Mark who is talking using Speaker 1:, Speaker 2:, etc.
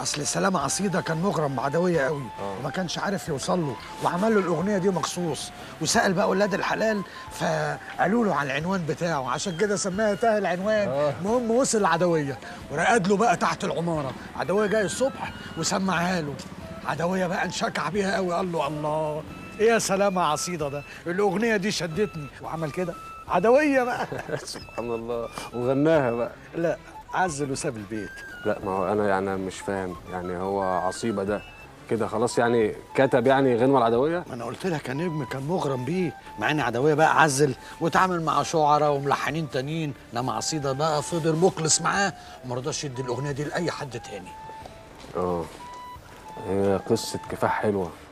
Speaker 1: اصل سلام عصيده كان مغرم بعدويه قوي وما كانش عارف يوصل له وعمل له الاغنيه دي مخصوص وسال بقى اولاد الحلال فقالوا له على العنوان بتاعه عشان كده سماها تاه العنوان المهم وصل العدويه ورقد له بقى تحت العماره عدويه جاي الصبح وسمعها له عدويه بقى انشكع بيها قوي قال له الله ايه يا سلام يا عصيده ده الاغنيه دي شدتني وعمل كده عدويه بقى
Speaker 2: سبحان الله وغناها بقى
Speaker 1: لا عزل وساب البيت
Speaker 2: لا ما هو انا يعني مش فاهم يعني هو عصيبه ده كده خلاص يعني كتب يعني غنوه العدويه
Speaker 1: ما انا قلت لك يا نجم كان مغرم بيه مع ان عدويه بقى عزل واتعامل مع شعراء وملحنين تانيين انما عصيده بقى فضل مخلص معاه وما رضاش يدي الاغنيه دي لاي حد تاني
Speaker 2: اه هي قصه كفاح حلوه